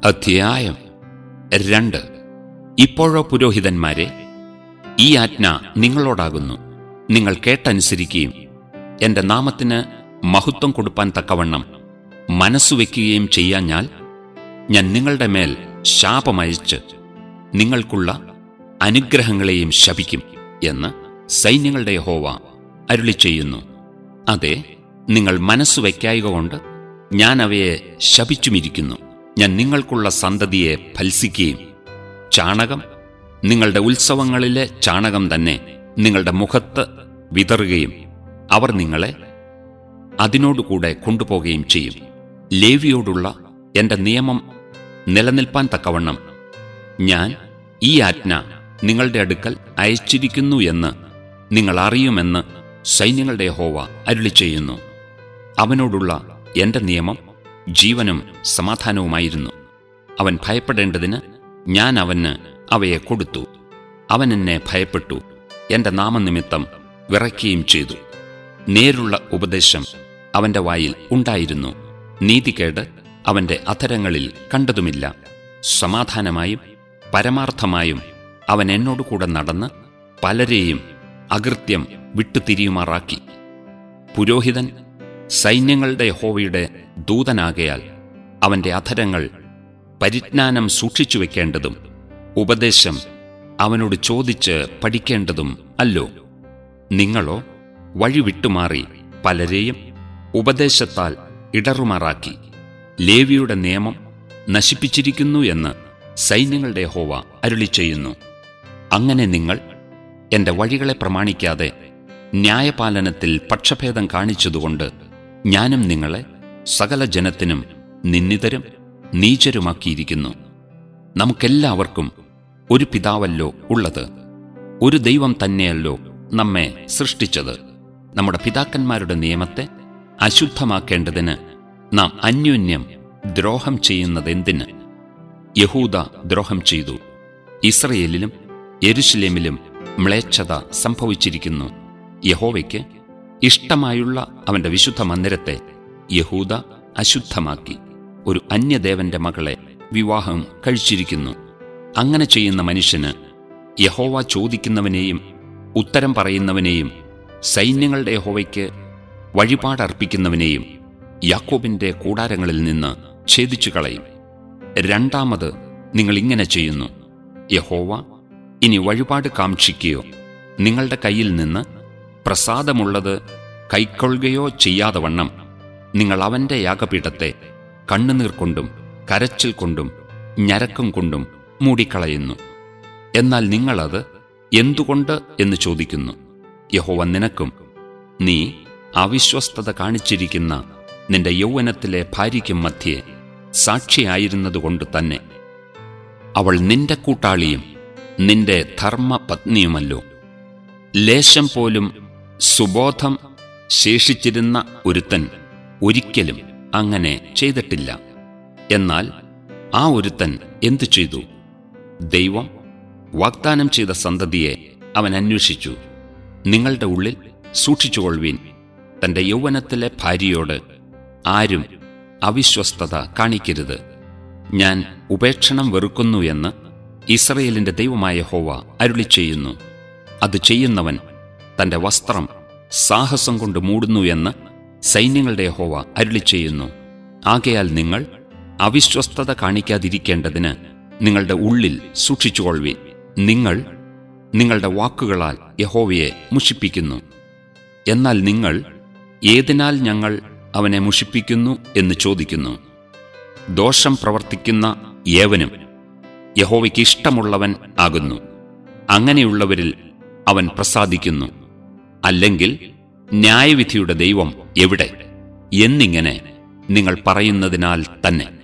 അധ്യായം രണ്ട് ഇപ്പോഴോ പുരോഹിതന്മാരെ ഈ ആജ്ഞ നിങ്ങളോടാകുന്നു നിങ്ങൾ കേട്ടനുസരിക്കുകയും എന്റെ നാമത്തിന് മഹത്വം കൊടുപ്പാൻ തക്കവണ്ണം മനസ്സുവെക്കുകയും ചെയ്യാഞ്ഞാൽ ഞാൻ നിങ്ങളുടെ മേൽ ശാപമയച്ച് നിങ്ങൾക്കുള്ള അനുഗ്രഹങ്ങളെയും ശപിക്കും എന്ന് സൈന്യങ്ങളുടെ യഹോവ അരുളി ചെയ്യുന്നു അതെ നിങ്ങൾ മനസ്സുവയ്ക്കായിക കൊണ്ട് ഞാൻ അവയെ ശപിച്ചുമിരിക്കുന്നു ഞാൻ നിങ്ങൾക്കുള്ള സന്തതിയെ ഫൽസിക്കുകയും ചാണകം നിങ്ങളുടെ ഉത്സവങ്ങളിലെ ചാണകം തന്നെ നിങ്ങളുടെ മുഖത്ത് വിതറുകയും അവർ നിങ്ങളെ അതിനോടുകൂടെ കൊണ്ടുപോകുകയും ചെയ്യും ലേവിയോടുള്ള എന്റെ നിയമം നിലനിൽപ്പാൻ തക്കവണ്ണം ഞാൻ ഈ ആജ്ഞ നിങ്ങളുടെ അടുക്കൽ അയച്ചിരിക്കുന്നു എന്ന് നിങ്ങൾ അറിയുമെന്ന് സൈന്യങ്ങളുടെ ഹോവ അരുളി ചെയ്യുന്നു അവനോടുള്ള എന്റെ നിയമം ജീവനും സമാധാനവുമായിരുന്നു അവൻ ഭയപ്പെടേണ്ടതിന് ഞാൻ അവന് അവയെ കൊടുത്തു അവൻ എന്നെ ഭയപ്പെട്ടു എന്റെ നാമനിമിത്തം വിറയ്ക്കുകയും ചെയ്തു നേരുള്ള ഉപദേശം അവന്റെ വായിൽ ഉണ്ടായിരുന്നു നീതികേട് അവന്റെ അധരങ്ങളിൽ കണ്ടതുമില്ല സമാധാനമായും പരമാർത്ഥമായും അവൻ എന്നോടുകൂടെ നടന്ന് പലരെയും അകൃത്യം വിട്ടുതിരിയുമാറാക്കി പുരോഹിതൻ സൈന്യങ്ങളുടെ ഹോവയുടെ ദൂതനാകയാൽ അവന്റെ അധരങ്ങൾ പരിജ്ഞാനം സൂക്ഷിച്ചു വെക്കേണ്ടതും ഉപദേശം അവനോട് ചോദിച്ച് പഠിക്കേണ്ടതും അല്ലോ നിങ്ങളോ വഴി വിട്ടുമാറി പലരെയും ഉപദേശത്താൽ ഇടറുമാറാക്കി ലേവിയുടെ നിയമം നശിപ്പിച്ചിരിക്കുന്നു എന്ന് സൈന്യങ്ങളുടെ ഹോവ അരുളി ചെയ്യുന്നു അങ്ങനെ നിങ്ങൾ എന്റെ വഴികളെ പ്രമാണിക്കാതെ ന്യായപാലനത്തിൽ പക്ഷഭേദം കാണിച്ചതുകൊണ്ട് ഞാനും നിങ്ങളെ സകല ജനത്തിനും നിന്ദിതരും നീചരുമാക്കിയിരിക്കുന്നു നമുക്കെല്ലാവർക്കും ഒരു പിതാവല്ലോ ഉള്ളത് ഒരു ദൈവം തന്നെയല്ലോ നമ്മെ സൃഷ്ടിച്ചത് നമ്മുടെ പിതാക്കന്മാരുടെ നിയമത്തെ അശുദ്ധമാക്കേണ്ടതിന് നാം അന്യോന്യം ദ്രോഹം ചെയ്യുന്നതെന്തിന് യഹൂദ ദ്രോഹം ചെയ്തു ഇസ്രയേലിലും യെരുഷലേമിലും മ്ലേച്ഛത സംഭവിച്ചിരിക്കുന്നു യഹോവയ്ക്ക് ഇഷ്ടമായുള്ള അവന്റെ വിശുദ്ധ മന്ദിരത്തെ യഹൂദ അശുദ്ധമാക്കി ഒരു അന്യദേവന്റെ മകളെ വിവാഹം കഴിച്ചിരിക്കുന്നു അങ്ങനെ ചെയ്യുന്ന മനുഷ്യന് യഹോവ ചോദിക്കുന്നവനെയും ഉത്തരം പറയുന്നവനെയും സൈന്യങ്ങളുടെ യഹോവയ്ക്ക് വഴിപാടർപ്പിക്കുന്നവനെയും യാക്കോബിന്റെ കൂടാരങ്ങളിൽ നിന്ന് ഛേദിച്ചു കളയും രണ്ടാമത് നിങ്ങൾ ഇങ്ങനെ ചെയ്യുന്നു യഹോവ ഇനി വഴിപാട് കാക്ഷിക്കുകയോ നിങ്ങളുടെ കയ്യിൽ നിന്ന് പ്രസാദമുള്ളത് കൈക്കൊള്ളുകയോ ചെയ്യാതെ വണ്ണം നിങ്ങൾ അവന്റെ യാഗപീഠത്തെ കണ്ണുനീർ കൊണ്ടും കരച്ചിൽ കൊണ്ടും ഞരക്കം കൊണ്ടും മൂടിക്കളയുന്നു എന്നാൽ നിങ്ങളത് എന്തുകൊണ്ട് എന്ന് ചോദിക്കുന്നു യഹോവ നിനക്കും നീ അവിശ്വസ്തത കാണിച്ചിരിക്കുന്ന നിന്റെ യൗവനത്തിലെ ഭാര്യയ്ക്കും മധ്യേ സാക്ഷിയായിരുന്നതുകൊണ്ട് തന്നെ അവൾ നിന്റെ കൂട്ടാളിയും നിന്റെ ധർമ്മപത്നിയുമല്ലോ ലേശം പോലും സുബോധം ശേഷിച്ചിരുന്ന ഒരുത്തൻ ഒരിക്കലും അങ്ങനെ ചെയ്തിട്ടില്ല എന്നാൽ ആ ഒരുത്തൻ എന്തു ചെയ്തു ദൈവം വാഗ്ദാനം ചെയ്ത സന്തതിയെ അവൻ അന്വേഷിച്ചു നിങ്ങളുടെ ഉള്ളിൽ സൂക്ഷിച്ചുകൊള്ളുവീൻ തന്റെ യൗവനത്തിലെ ഭാര്യയോട് ആരും അവിശ്വസ്തത കാണിക്കരുത് ഞാൻ ഉപേക്ഷണം വെറുക്കുന്നു എന്ന് ഇസ്രയേലിന്റെ ദൈവമായ ഹോവ അരുളി ചെയ്യുന്നു അത് ചെയ്യുന്നവൻ തന്റെ വസ്ത്രം സാഹസം കൊണ്ട് മൂടുന്നു എന്ന് സൈന്യങ്ങളുടെ ഹോവ അരുളി ചെയ്യുന്നു ആകയാൽ നിങ്ങൾ അവിശ്വസ്തത കാണിക്കാതിരിക്കേണ്ടതിന് നിങ്ങളുടെ ഉള്ളിൽ സൂക്ഷിച്ചുകൊള്ളുവീൻ നിങ്ങൾ നിങ്ങളുടെ വാക്കുകളാൽ യഹോവയെ മുഷിപ്പിക്കുന്നു എന്നാൽ നിങ്ങൾ ഏതിനാൽ ഞങ്ങൾ അവനെ മുഷിപ്പിക്കുന്നു എന്ന് ചോദിക്കുന്നു ദോഷം പ്രവർത്തിക്കുന്ന ഏവനും യഹോവയ്ക്ക് ഇഷ്ടമുള്ളവൻ ആകുന്നു അങ്ങനെയുള്ളവരിൽ അവൻ പ്രസാദിക്കുന്നു അല്ലെങ്കിൽ ന്യായവിധിയുടെ ദൈവം എവിടെ എന്നിങ്ങനെ നിങ്ങൾ പറയുന്നതിനാൽ തന്നെ